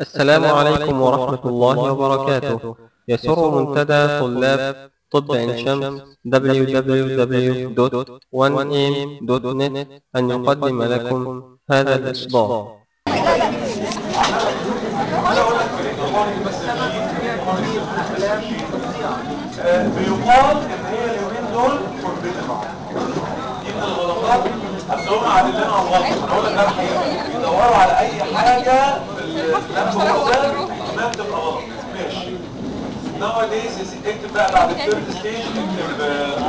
السلام عليكم ورحمة الله وبركاته يسر منتدى طلاب طب عين شمس www.1am.net أن يقدم لكم هذا الإصدار بيقال ان هي اليومين دول فوربيتن دي من الغلطات هتلاقوهم عادلين على الغلط انا اقول لك ده الحقيقه يدوروا على اي حاجه في اللاب ده ما بتبقى غلط ماشي nowadays اكتب بقى بعد الثيرد ستيج اكتب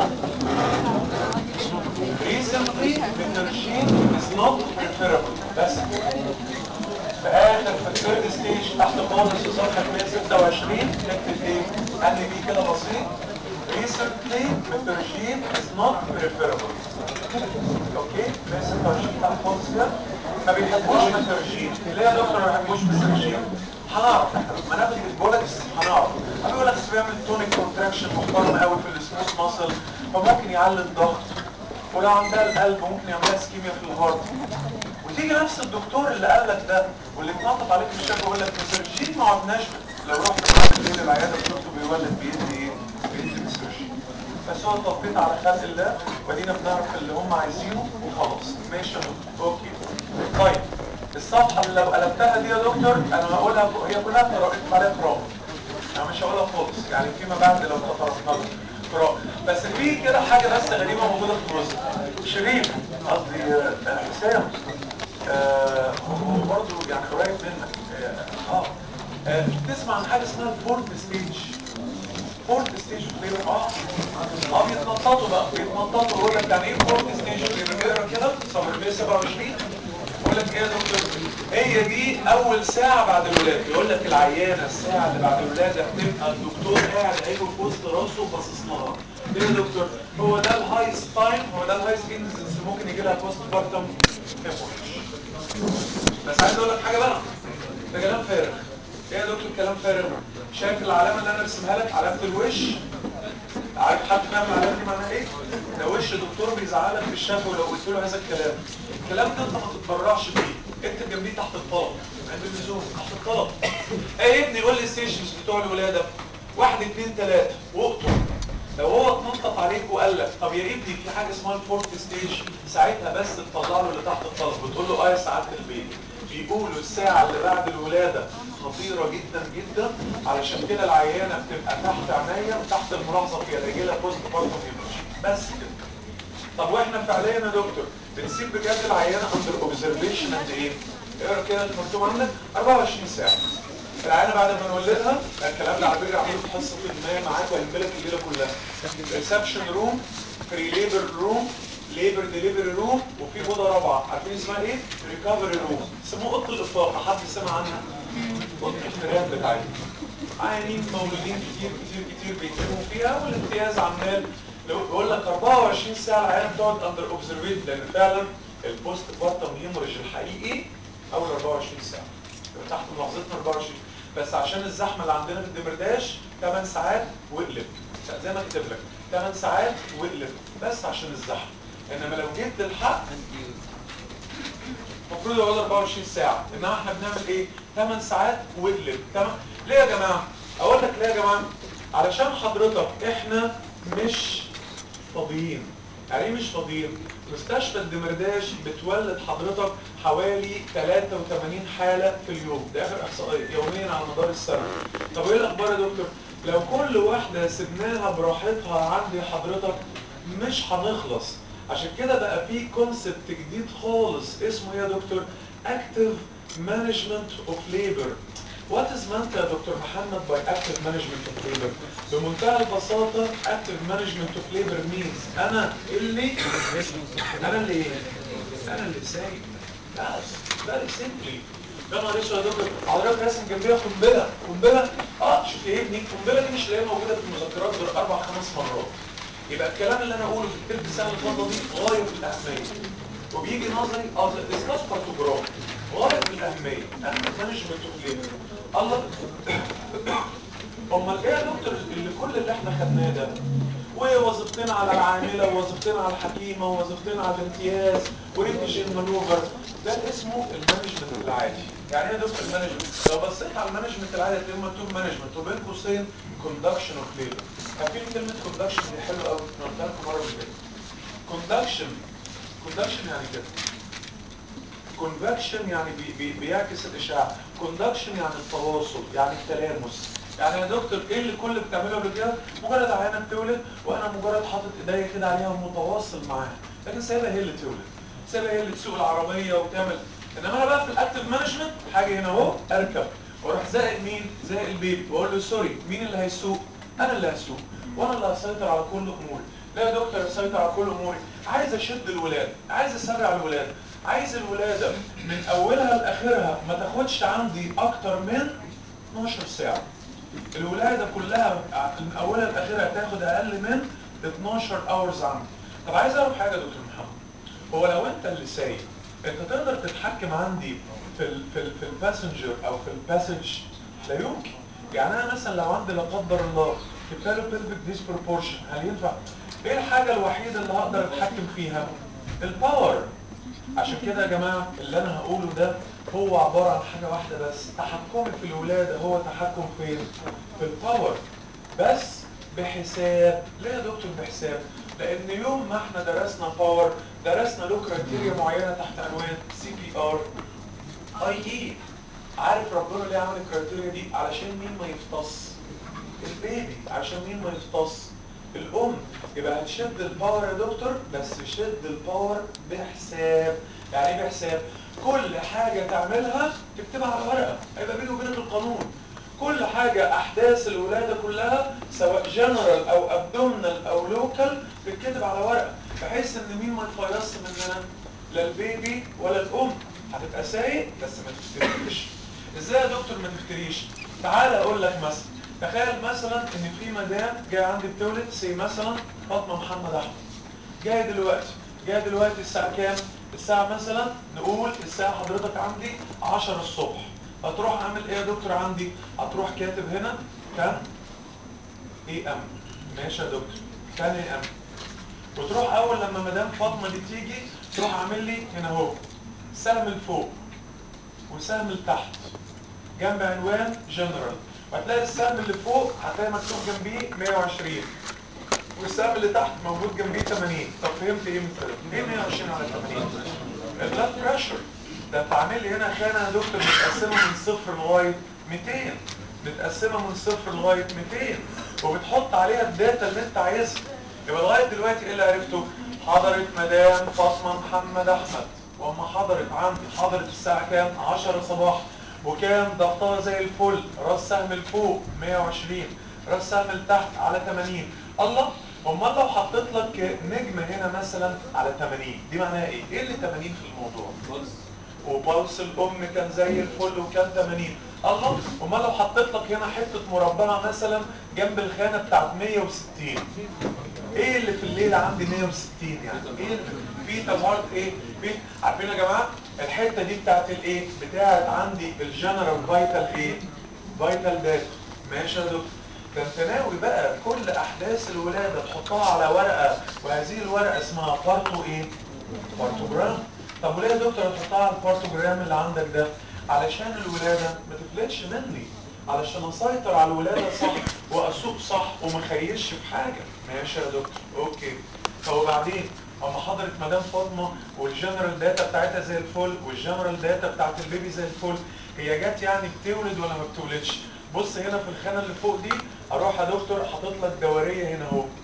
recently mentorship is not preferable بس في اخر في الثيرد ستيج تحت خالص في صفحه 126 نكتب ايه؟ ان بي كده بسيط recently mentorship is not preferable اوكي 126 تحت خالص كده ما بيحبوش mentorship ليه يا دكتور ما بيحبوش mentorship؟ هنعرف ما ناخد البولكس هنعرف بيقول لك بيعمل تونيك كونتراكشن محترم قوي في السموث ماسل فممكن يعلي الضغط ولو عندها القلب ممكن يعملها اسكيميا في الهارت وتيجي نفس الدكتور اللي قال لك ده واللي اتنطط عليك في الشكوى يقول لك مسرجين ما عدناش لو رحت بعد الليل العياده شفته بيولد بيدي ايه؟ بيدي مسرجين بس هو توقيت على خلق الله ودينا بنعرف اللي هم عايزينه وخلاص ماشي يا دكتور اوكي طيب الصفحه اللي لو قلبتها دي يا دكتور انا هقولها هي كلها قراءه عليها قراءه انا مش هقولها خالص يعني فيما بعد لو تطرقنا قراءه بس في كده حاجه بس غريبه موجوده في الرسل شريف قصدي آه، حسام آه، هو برضه يعني قريب منك اه, آه. آه. تسمع عن حاجه اسمها الفورت ستيج فورت ستيج فليفر اه اه بيتنططوا بقى بيتنططوا يقول لك يعني ايه فورت ستيج فليفر اقرا كده صفحه 127 يقول لك ايه يا دكتور هي دي اول ساعه بعد الولاده يقول لك العيانه الساعه اللي بعد الولاده بتبقى الدكتور قاعد عينه في وسط راسه باصص لها ايه يا دكتور هو ده الهايست تايم هو ده الهايست انسنس ممكن يجي لها بوست بارتم بس عايز اقول لك حاجه بقى ده كلام فارغ ايه يا دكتور كلام فارغ شايف العلامه اللي انا رسمها لك علامه الوش عارف حد فاهم العلامه دي معناها ايه ده وش دكتور بيزعلك في الشفا ولو قلت له هذا الكلام الكلام ده انت ما تتبرعش بيه اكتب جنبيه تحت الطلب عند اللزوم تحت الطلب ايه يا ابني قول لي الستيشنز بتوع الولاده واحد اتنين تلاته واقطع لو هو اتنطط عليك وقال لك طب يا ابني في حاجه اسمها الفورت ستيج ساعتها بس تطلع له اللي تحت الطلب وتقول له اه يا سعاده البيت بيقولوا الساعه اللي بعد الولاده خطيره جدا جدا علشان كده العيانه بتبقى تحت عنايه وتحت الملاحظه فيها لا يجي لها بوست بارتم بس كده طب واحنا فعليا يا دكتور بنسيب بجد العيانه اندر اوبزرفيشن قد ايه؟ اقرا كده المكتوب عندك 24 ساعه العيانه بعد ما نولدها الكلام ده على فكره عامله في حصه ما معاك وهنبلك الليله كلها ريسبشن روم بري ليبر روم ليبر ديليفري روم وفي اوضه رابعه عارفين اسمها ايه؟ ريكفري روم اسمها اوضه الافاقه حد سمع عنها؟ اوضه الفيران بتاعتها عيانين مولودين كتير كتير كتير بيتموا فيها والامتياز عمال لو بيقول لك 24 ساعه العيانه بتقعد اندر اوبزرفيت لان فعلا البوست بارتم هيموريج الحقيقي اول 24 ساعه تحت ملاحظتنا 24 بس عشان الزحمه اللي عندنا في الدمرداش 8 ساعات واقلب زي ما كتب لك 8 ساعات واقلب بس عشان الزحمه انما لو جبت الحق المفروض يقعد 24 ساعه انما احنا بنعمل ايه 8 ساعات واقلب تمام ليه يا جماعه اقول لك ليه يا جماعه علشان حضرتك احنا مش فاضيين يعني ايه مش فاضيين مستشفى الدمرداش بتولد حضرتك حوالي 83 حالة في اليوم ده اخر احصائية يوميا على مدار السنة طب ايه الاخبار يا دكتور لو كل واحدة سبناها براحتها عندي حضرتك مش هنخلص عشان كده بقى في كونسبت جديد خالص اسمه ايه يا دكتور active management of labor What is meant يا دكتور محمد by active management of labor؟ بمنتهى البساطة active management of labor means أنا اللي أنا اللي إيه؟ أنا اللي سايق بس very simply يا نهار اسود يا دكتور حضرتك راسم جنبيها قنبلة قنبلة اه شوف يا ابني القنبلة دي مش لاقيها موجودة في المذكرات غير أربع خمس مرات يبقى الكلام اللي أنا أقوله في التلت سنة الفاضلة دي غاية في الأهمية وبيجي نظري اه ديسكاس بارتوجراف غاية في الأهمية active management of labor الله امال ايه يا دكتور اللي كل اللي احنا خدناه ده ووظيفتنا على العامله ووظيفتنا على الحكيمه ووظيفتنا على الامتياز وريتيشن مانوفر ده اسمه المانجمنت العادي يعني ايه دكتور مانجمنت لو بصيت على المانجمنت العادي هتلاقيه مكتوب مانجمنت وبين قوسين كوندكشن اوف ليبر عارفين كلمه كوندكشن دي حلوه قوي انا قلتها لكم مره قبل كده كوندكشن كوندكشن يعني كده كونفكشن يعني بي بي بيعكس الاشعاع كوندكشن يعني التواصل يعني التلامس يعني يا دكتور ايه اللي كل اللي بتعمله قبل كده مجرد عيانه بتولد وانا مجرد حاطط ايديا كده عليها ومتواصل معاها لكن سايبها هي اللي تولد سايبها هي اللي تسوق العربيه وتعمل انما انا بقى في الاكتف مانجمنت حاجه هنا اهو اركب واروح زائق مين زائق البيبي واقول له سوري مين اللي هيسوق انا اللي هسوق وانا اللي هسيطر على كل اموري لا يا دكتور اسيطر على كل اموري عايز اشد الولاده عايز اسرع الولاده عايز الولاده من اولها لاخرها ما تاخدش عندي اكتر من 12 ساعه الولاده كلها من اولها لاخرها تاخد اقل من 12 اورز عندي طب عايز اعرف حاجه يا دكتور محمد هو لو انت اللي سايق انت تقدر تتحكم عندي في ال في ال في الباسنجر او في الباسج لا يمكن يعني انا مثلا لو عندي لا قدر الله كتالو بيلفيك ديسبروبورشن هل ينفع ايه الحاجه الوحيده اللي هقدر اتحكم فيها الباور عشان كده يا جماعه اللي انا هقوله ده هو عباره عن حاجه واحده بس تحكمي في الولاده هو تحكم فين في الباور بس بحساب ليه يا دكتور بحساب لان يوم ما احنا درسنا باور درسنا له كرايتيريا معينه تحت عنوان سي بي ار اي اي عارف ربنا ليه عمل الكرايتيريا دي علشان مين ما يفطس البيبي عشان مين ما يفطس الام يبقى هتشد الباور يا دكتور بس شد الباور بحساب يعني ايه بحساب كل حاجة تعملها تكتبها على ورقة هيبقى بيني وبينك القانون كل حاجة احداث الولادة كلها سواء جنرال او ابدومنال او لوكال تتكتب على ورقة بحيث ان مين ما يفيص مننا لا البيبي ولا الام هتبقى سايق بس ما تفتريش ازاي يا دكتور ما تفتريش تعال اقول لك مثلا تخيل مثلا ان في مدام جايه عندي بتولد سي مثلا فاطمه محمد احمد جايه دلوقتي جايه دلوقتي الساعه كام الساعه مثلا نقول الساعه حضرتك عندي 10 الصبح هتروح عامل ايه يا دكتور عندي هتروح كاتب هنا كان اي ام ماشي يا دكتور كان اي ام وتروح اول لما مدام فاطمه دي تيجي تروح عامل لي هنا اهو سهم لفوق وسهم لتحت جنب عنوان جنرال وهتلاقي السهم اللي فوق هتلاقي مكتوب جنبيه 120 والسهم اللي تحت موجود جنبيه 80 طب فهمت ايه من كده؟ ايه 120 على 80 البلاد بريشر ده انت عامل لي هنا خانه يا دكتور متقسمه من صفر لغايه 200 متقسمه من صفر لغايه 200 وبتحط عليها الداتا اللي انت عايزها يبقى لغايه دلوقتي ايه اللي عرفته؟ حضرت مدام فاطمه محمد احمد واما حضرت عندي حضرت الساعه كام؟ 10 صباحا وكان ضغطها زي الفل راس سهم لفوق 120 راس سهم لتحت على 80 الله امال لو حطيت لك نجمه هنا مثلا على 80 دي معناها ايه ايه اللي 80 في الموضوع وبلس الام كان زي الفل وكان 80 الله امال لو حطيت لك هنا حته مربعه مثلا جنب الخانه بتاعت 160 ايه اللي في الليل عندي 160 يعني ايه اللي في تظهرت ايه في عارفين يا جماعه الحته دي بتاعت الايه بتاعت عندي الجنرال فايتال ايه فايتال داتا ماشي يا دكتور ده انت ناوي بقى كل احداث الولاده تحطها على ورقه وهذه الورقه اسمها بارتو ايه بارتوجرام طب وليه يا دكتور هتحطها على البارتوجرام اللي عندك ده علشان الولاده ما تفلتش مني علشان اسيطر على الولاده صح واسوق صح وما خيش في حاجه ماشي يا دكتور اوكي طب وبعدين اما حضرت مدام فاطمه والجنرال داتا بتاعتها زي الفل والجنرال داتا بتاعت البيبي زي الفل هي جت يعني بتولد ولا ما بتولدش بص هنا في الخانه اللي فوق دي اروح يا دكتور حاطط لك دوريه هنا اهو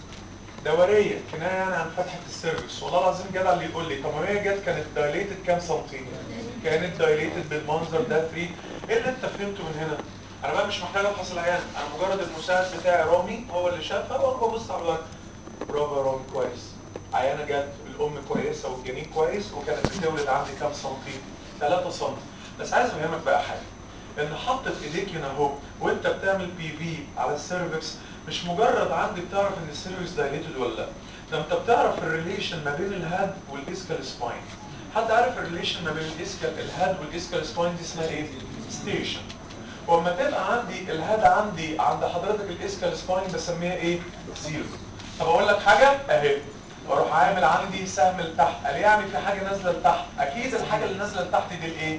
دوريه كنايه يعني عن فتحه السيرفكس والله العظيم جدع اللي يقول لي طب ما هي جت كانت دايليتد كام سنتي كانت دايليتد بالمنظر ده 3 ايه اللي انت فهمته من هنا انا بقى مش محتاج افحص العيان انا مجرد المساعد بتاعي رامي هو اللي شافها وانا ببص على الورق برافو يا رامي كويس عيانه جت الام كويسه والجنين كويس وكانت بتولد عندي كام سنتي 3 سم بس عايز افهمك بقى حاجه ان حطت ايديك هنا اهو وانت بتعمل بي في على السيرفكس مش مجرد عندي بتعرف ان السيرفكس دايليتد ولا لا ده انت بتعرف الريليشن ما بين الهاد والاسكال سباين حد عارف الريليشن ما بين الاسكال الهاد والاسكال سباين دي اسمها ايه ستيشن واما تبقى عندي الهاد عندي عند حضرتك الاسكال سباين بسميها ايه زيرو طب اقول لك حاجه اهي واروح عامل عندي سهم لتحت قال يعني في حاجه نازله لتحت اكيد الحاجه اللي نازله لتحت دي الايه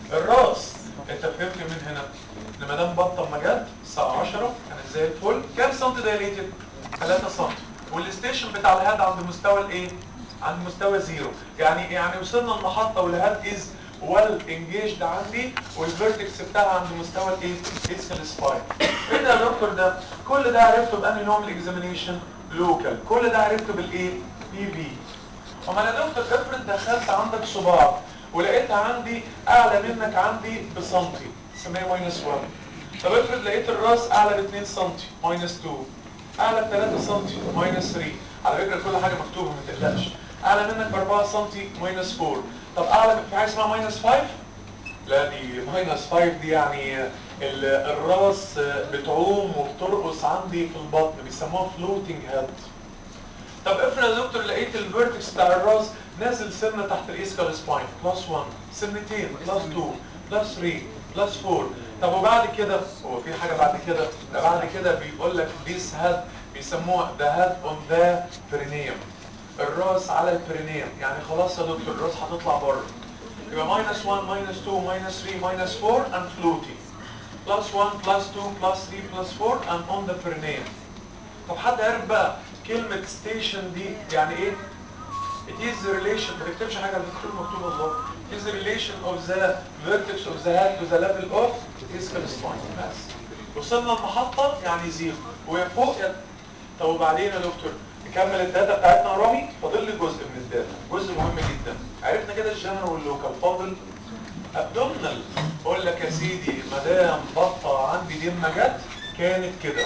الراس انت فهمت من هنا ان مدام بطه ما جت الساعه 10 كانت زي الفل كام سم دايليتد 3 سم والستيشن بتاع الهاد عند مستوى الايه عند مستوى زيرو يعني يعني وصلنا المحطه والهاد از ويل انجيجد عندي والفيرتكس بتاعها عند مستوى الايه اسكال سباين ايه ده يا دكتور ده كل ده عرفته بانهي نوع من الاكزامينيشن لوكال كل ده عرفته بالايه بي بي امال يا دكتور افرض دخلت عندك صباع ولقيتها عندي اعلى منك عندي بسنتي سميها ماينس 1 طب افرض لقيت الراس اعلى ب 2 سم ماينس 2 اعلى ب 3 سم ماينس 3 على فكره كل حاجه مكتوبه ما تقلقش اعلى منك ب 4 سم ماينس 4 طب اعلى في حاجه اسمها ماينس 5 لا دي ماينس 5 دي يعني ال- الراس بتعوم وبترقص عندي في البطن بيسموها فلوتنج هيد طب افرض يا دكتور لقيت الفيرتكس بتاع الراس نازل سنه تحت الاسكال سباين بلس 1 سنتين بلس 2 بلس 3 بلس 4 طب وبعد كده هو في حاجه بعد كده ده بعد كده بيقول لك this head بيسموها the head on the perineum الراس على البرينيوم يعني خلاص يا دكتور الراس هتطلع بره يبقى minus 1 minus 2 minus 3 minus 4 and floating plus 1 plus 2 plus 3 plus 4 and on the perineum طب حد عارف بقى كلمة station دي يعني ايه؟ It is the relation ما تكتبش حاجة على الدكتور مكتوب الله It is the relation of the vertex of the head to the level of ischial spine بس وصلنا المحطة يعني زيرو وهي فوق يا طب وبعدين يا دكتور نكمل الداتا بتاعتنا يا رامي فاضل لي جزء من الداتا جزء مهم جدا عرفنا كده الجنرال واللوكال فاضل ابدومينال اقول لك يا سيدي مدام بطه عندي دي ما جت كانت كده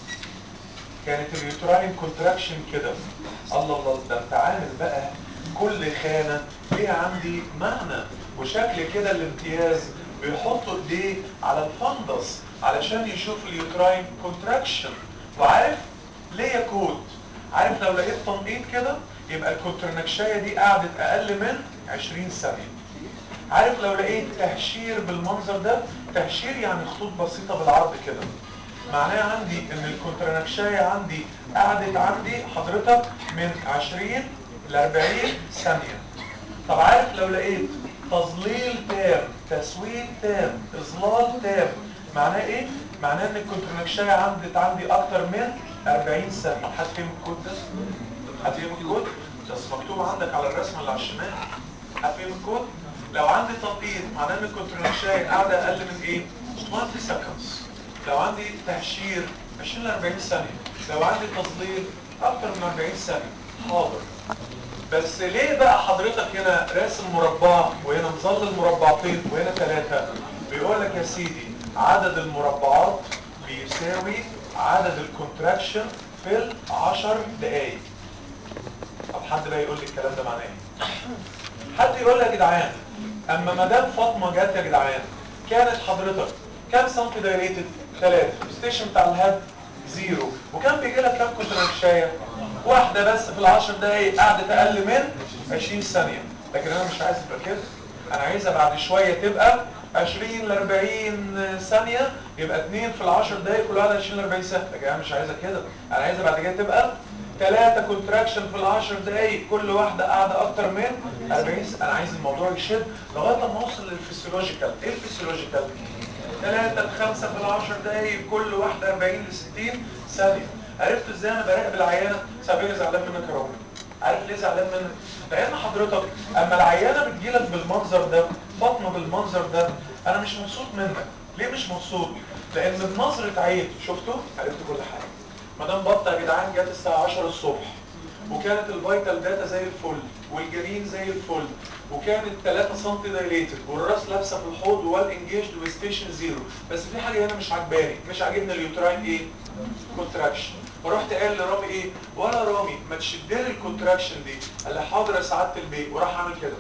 كانت اليوتراين كونتراكشن كده الله الله ده انت عامل بقى كل خانه ليها عندي معنى وشكل كده الامتياز بيحطوا ايديه على الفندس علشان يشوف اليوتراين كونتراكشن وعارف ليه كود عارف لو لقيت تنقيط كده يبقى الكونترنكشايه دي قعدت اقل من 20 ثانيه عارف لو لقيت تهشير بالمنظر ده تهشير يعني خطوط بسيطه بالعرض كده معناه عندي ان الكونترنكشايه عندي قعدت عندي حضرتك من 20 ل 40 ثانيه طب عارف لو لقيت تظليل تام تسويد تام اظلال تام معناه ايه معناه ان الكونترنكشايه عندت عندي اكتر من 40 ثانيه حد فاهم الكود ده حد فاهم الكود بس مكتوب عندك على الرسمه اللي على الشمال حد فاهم الكود لو عندي تنقيط معناه ان الكونترنكشايه قاعده اقل من ايه 20 seconds لو عندي تهشير 20 ل 40 ثانيه لو عندي تظليل اكتر من 40 ثانيه حاضر بس ليه بقى حضرتك هنا راسم مربع وهنا مظلل مربعتين وهنا ثلاثة بيقول لك يا سيدي عدد المربعات بيساوي عدد الكونتراكشن في العشر دقايق طب حد بقى يقول لي الكلام ده معناه ايه حد يقول لي يا جدعان اما مدام فاطمه جت يا جدعان كانت حضرتك كام سنتي دايريتد؟ ثلاثة الستيشن بتاع الهاد زيرو وكان بيجي لك كام كونتراكشايه؟ واحدة بس في العشر دقايق قعدت اقل من 20 ثانية لكن انا مش عايز تبقى كده انا عايزها بعد شوية تبقى 20 ل 40 ثانية يبقى 2 في العشر دقايق كل واحدة 20 ل 40 ثانية لكن انا مش عايزها كده انا عايزها بعد كده تبقى ثلاثة كونتراكشن في العشر دقايق كل واحدة قاعدة اكتر من 40 ثانية انا عايز الموضوع يشد لغاية ما اوصل للفسيولوجيكال ايه الفسيولوجيكال؟ ثلاثة لخمسة في العشر دقايق كل واحدة 40 ل 60 ثانية عرفت ازاي انا براقب العيانة سابقا زعلان منك يا راجل عارف ليه زعلان منك لان حضرتك اما العيانة بتجيلك بالمنظر ده فاطمة بالمنظر ده انا مش مبسوط منك ليه مش مبسوط لان بنظرة عين شفتوا عرفت كل حاجة مدام بطة يا جدعان جت الساعة 10 الصبح وكانت الفيتال داتا زي الفل والجنين زي الفل وكانت 3 سم دايليتد والراس لابسه في الحوض وال انجيجد وستيشن زيرو بس في حاجه هنا مش عجباني مش عاجبني اليوتراين ايه كونتراكشن فرحت قايل لرامي ايه ولا رامي ما تشد لي الكونتراكشن دي قال لي حاضر يا سعاده البيت وراح عامل كده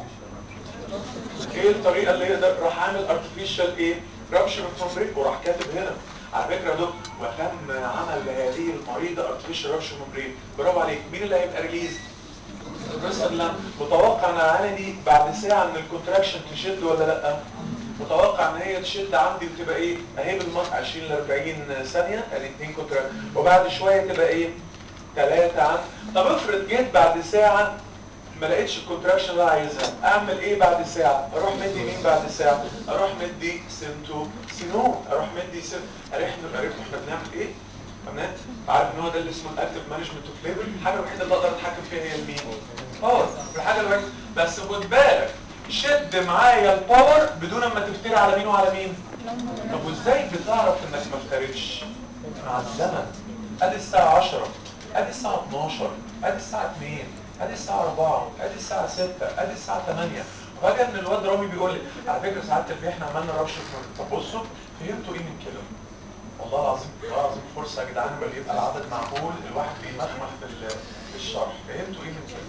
ايه الطريقه اللي يقدر راح عامل ارتفيشال ايه رابشر ممبرين وراح كاتب هنا على فكره يا دكتور وتم عمل لهذه المريضه ارتفيشال رابشر ممبرين برافو عليك مين اللي هيبقى ريليز بس لا متوقع ان العينه دي بعد ساعه من الكونتراكشن تشد ولا لا متوقع ان هي تشد عندي وتبقى ايه اهي بالمط 20 ل 40 ثانيه ادي اثنين كونتراكشن وبعد شويه تبقى ايه ثلاثه عن طب افرض جيت بعد ساعه ما لقيتش الكونتراكشن اللي انا عايزها اعمل ايه بعد ساعه اروح مدي مين بعد ساعه اروح مدي سنتو سينون اروح مدي سن عرفنا عرفنا احنا بنعمل ايه تمام عارف ان هو ده اللي اسمه الاكتف مانجمنت اوف ليفل الحاجه الوحيده اللي اقدر اتحكم فيها هي المين باور الحاجه الوحيده بس خد بالك شد معايا الباور بدون ما تفتري على مين وعلى مين طب وازاي بتعرف انك ما افتريتش مع الزمن ادي الساعه 10 ادي الساعه 12 ادي الساعه 2 ادي الساعه 4 ادي الساعه 6 ادي الساعه 8 فجاه ان الواد رامي بيقول لي على فكره ساعات البيه احنا عملنا ربشه طب بصوا فهمتوا ايه من كده والله العظيم والله العظيم فرصه يا جدعان بل يبقى العدد معقول الواحد بيمخمخ في ال- في الشرح فهمتوا ايه من كده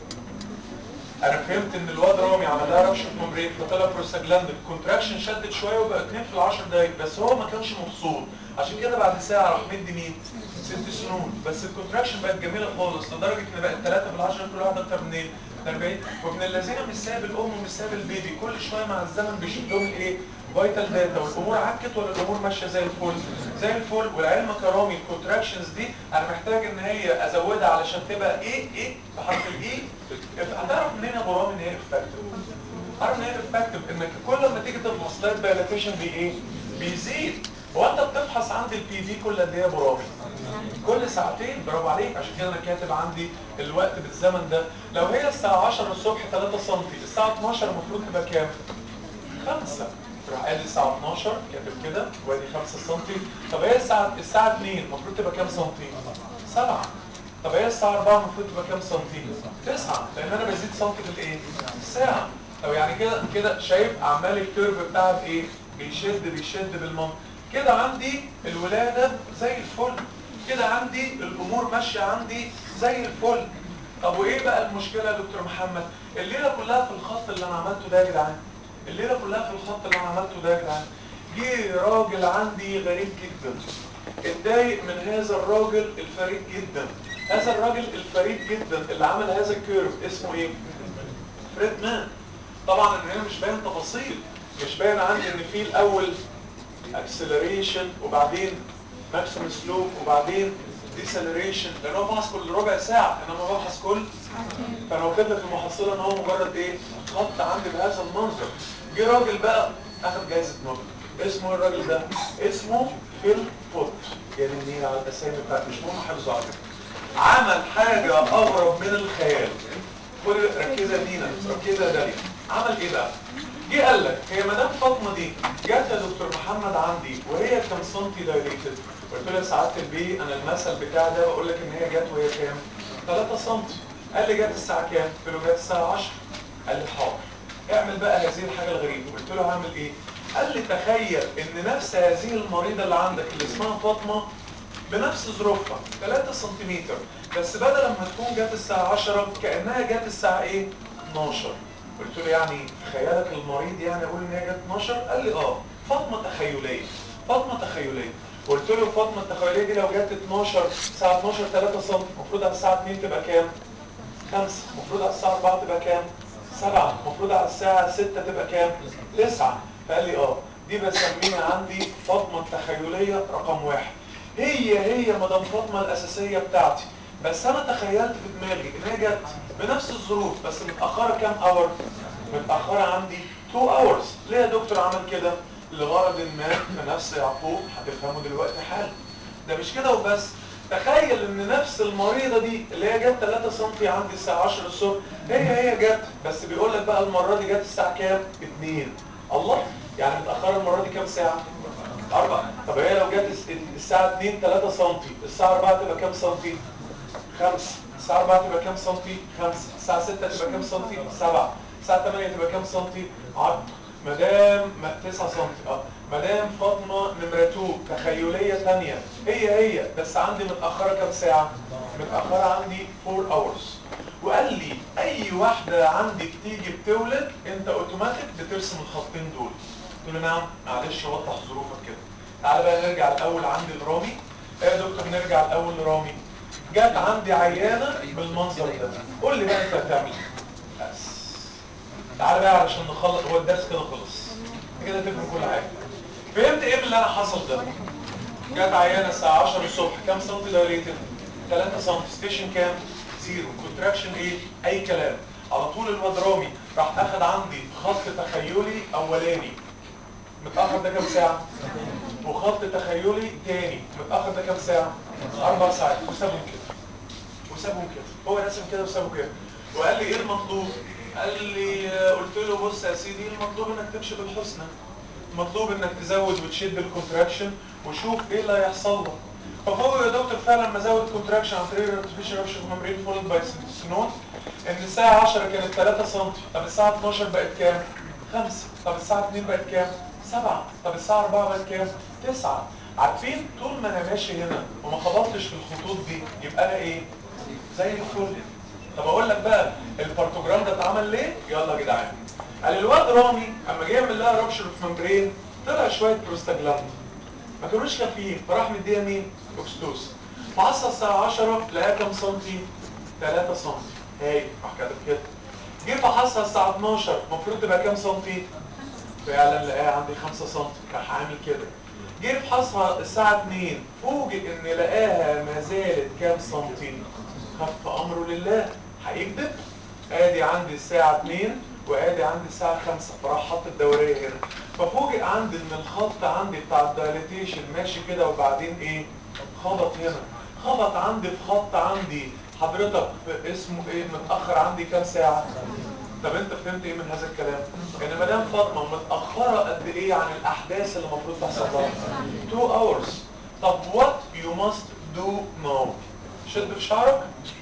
انا فهمت ان الواد رامي عمل لها ربشه ممبرين فطلع بروستاجلاند الكونتراكشن شدت شويه وبقى 2 في العشر دقايق بس هو ما كانش مبسوط عشان كده بعد ساعه راح مدي مين ست سنون بس الكونتراكشن بقت جميله خالص لدرجه ان بقت 3 في العشر كل واحد اكتر من ايه 40 وابن الذين مش سايب الام ومش سايب البيبي كل شويه مع الزمن بيشوف لهم الايه فايتال داتا والامور عكت ولا الامور ماشيه زي الفل زي الفل ولعلمك يا رامي الكونتراكشنز دي انا محتاج ان هي ازودها علشان تبقى ايه ايه بحرف الاي هتعرف منين يا ابو رامي ان هي افكتيف عارف ان هي افكتيف انك كل ما تيجي تفحص تلاقي الدايلاتيشن بي ايه بيزيد هو انت بتفحص عند البي في كل قد ايه يا ابو رامي كل ساعتين برافو عليك عشان كده انا كاتب عندي الوقت بالزمن ده لو هي الساعه 10 الصبح 3 سم الساعه 12 المفروض تبقى كام 5 تروح قال الساعه 12 كاتب كده وادي 5 سم طب هي الساعه الساعه 2 المفروض تبقى كام سم 7 طب هي الساعه 4 المفروض تبقى كام سم 9 لان انا بزيد سم في الايه الساعه طب يعني كده كده شايف عمال الكيرف بتاعها بايه بيشد بيشد بالمنطق كده عندي الولاده زي الفل كده عندي الامور ماشيه عندي زي الفل طب وايه بقى المشكله يا دكتور محمد الليله كلها في الخط اللي انا عملته ده يا جدعان الليله كلها في الخط اللي انا عملته ده يا جدعان جه راجل عندي غريب جدا اتضايق من هذا الراجل الفريد جدا هذا الراجل الفريد جدا اللي عمل هذا الكيرف اسمه ايه فريد مان طبعا ان هنا مش باين تفاصيل مش باين عندي ان في الاول اكسلريشن وبعدين ماكسيمم سلوب وبعدين ديسلريشن لان هو فحص كل ربع ساعه انما بفحص كل فانا واخد لك المحصله ان هو مجرد ايه خط عندي بهذا المنظر جه راجل بقى اخد جايزه نوبل اسمه إيه الراجل ده اسمه فيل فوت يا النيل على الاسامي بتاعت مش مهم حافظه على فكره عمل حاجه اغرب من الخيال خد ركزه دينا ركزه داليا عمل ايه بقى جه قال لك هي مدام فاطمه دي جت يا دكتور محمد عندي وهي كام سنتي دايليتد قلت له يا سعاده البي انا المثل بتاعي ده بقول لك ان هي جت وهي كام 3 سم قال لي جت الساعه كام قلت له جت الساعه 10 قال لي حاضر اعمل بقى هذه الحاجه الغريبه قلت له هعمل ايه قال لي تخيل ان نفس هذه المريضه اللي عندك اللي اسمها فاطمه بنفس ظروفها 3 سنتيمتر بس بدل ما تكون جت الساعه 10 كانها جت الساعه ايه 12 قلت له يعني في خيالك المريض يعني اقول ان هي جت 12 قال لي اه فاطمه تخيليه فاطمه تخيليه قلت له فاطمه التخيليه دي لو جت 12 الساعه 12 3 سم المفروض على الساعه 2 تبقى كام 5 المفروض على الساعه 4 تبقى كام 7 المفروض على الساعه 6 تبقى كام 9 فقال لي اه دي بسميها عندي فاطمه التخيليه رقم واحد هي هي مدام فاطمه الاساسيه بتاعتي بس انا تخيلت في دماغي ان هي جت بنفس الظروف بس متاخره كام اور متاخره عندي 2 اورز ليه يا دكتور عمل كده لغرض ما في نفس يعقوب هتفهمه دلوقتي حالا ده مش كده وبس تخيل ان نفس المريضه دي اللي هي جت 3 سم عندي الساعه 10 الصبح هي هي جت بس بيقول لك بقى المره دي جت الساعه كام 2 الله يعني متاخره المره دي كام ساعه أربعة طب هي لو جت الساعة 2 3 سم الساعة 4 تبقى كام سنتي؟ 5 الساعة 4 تبقى كام سنتي؟ 5 الساعة 6 تبقى كام سنتي؟ 7 الساعة 8 تبقى كام سنتي؟ 10 مدام 9 سم اه مدام فاطمة نمرة 2 تخيلية ثانية هي هي بس عندي متأخرة كام ساعة؟ متأخرة عندي 4 hours وقال لي أي واحدة عندك تيجي بتولد أنت أوتوماتيك بترسم الخطين دول قلت له نعم معلش وضح ظروفك كده تعالى بقى نرجع الاول عندي لرامي ايه يا دكتور نرجع الاول لرامي جت عندي عيانه بالمنظر ده قول لي بقى انت هتعمل ايه بس تعالى بقى علشان نخلص هو الدرس كده خلص كده تفهم كل حاجه فهمت ايه من اللي انا حصل ده جت عيانه الساعه 10 الصبح كام سم دايليتد 3 سم ستيشن كام زيرو كونتراكشن ايه اي كلام على طول الواد رامي راح اخد عندي خط تخيلي اولاني متاخر ده كام ساعه وخط تخيلي تاني متاخر ده كام ساعه اربع ساعات وسابهم كده وسابهم كده هو رسم كده وسابه كده وقال لي ايه المطلوب قال لي آه، قلت له بص يا سيدي المطلوب انك تمشي بالحسنى مطلوب انك تزود وتشد الكونتراكشن وشوف ايه اللي هيحصل لك فهو يا دكتور فعلا ما زود الكونتراكشن عن طريق الارتفيشال رابشن ممبرين فولد باي سينون ان الساعه 10 كانت 3 سم طب الساعه 12 بقت كام 5 طب الساعه 2 بقت كام 7 طب الساعه 4 بقت كام 9 عارفين طول ما انا ماشي هنا وما خبطتش في الخطوط دي يبقى انا ايه زي الفل طب اقول لك بقى البارتوجرام ده اتعمل ليه يلا يا جدعان قال الواد رامي اما جه يعمل لها رابشر في ممبرين طلع شويه بروستاجلاند ما كانوش كافيين فراح مديها مين اوكستوس فحصل الساعه 10 لقاها كام سنتي 3 سنتي هاي راح كاتب كده جه فحصها الساعه 12 المفروض تبقى كام سنتي فعلا لقاها عندي 5 سم راح عامل كده جه فحصها الساعة 2 فوجئ ان لقاها ما زالت كام سنتي خف امره لله هيكذب ادي عندي الساعة 2 وادي عندي الساعة 5 فراح حط الدورية هنا ففوجئ عندي ان الخط عندي بتاع الدايليتيشن ماشي كده وبعدين ايه خبط هنا خبط عندي في خط عندي حضرتك في اسمه ايه متأخر عندي كام ساعة طب انت فهمت ايه من هذا الكلام ان مدام فاطمه متاخره قد ايه عن الاحداث اللي المفروض تحصل لها 2 hours طب what you must do now شد في شعرك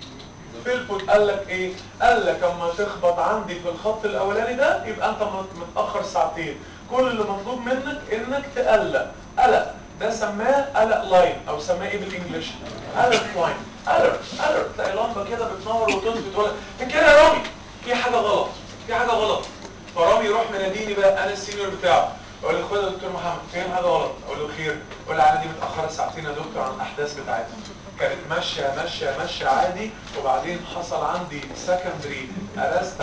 فيلفوت قال لك ايه قال لك اما تخبط عندي في الخط الاولاني ده يبقى انت مت- متاخر ساعتين كل اللي مطلوب منك انك تقلق قلق ده سماه قلق لاين او سماه ايه بالانجلش قلق لاين قلق قلق تلاقي لمبه كده بتنور وتطفي تقول لك كده يا رامي في حاجه غلط في حاجه غلط فرامي يروح مناديني بقى انا السينيور بتاعه اقول له خد يا دكتور محمد فين حاجه غلط اقول له خير يقول لي عادي دي متاخره ساعتين يا دكتور عن الاحداث بتاعتها كانت ماشيه ماشيه ماشيه عادي وبعدين حصل عندي سكندري ارست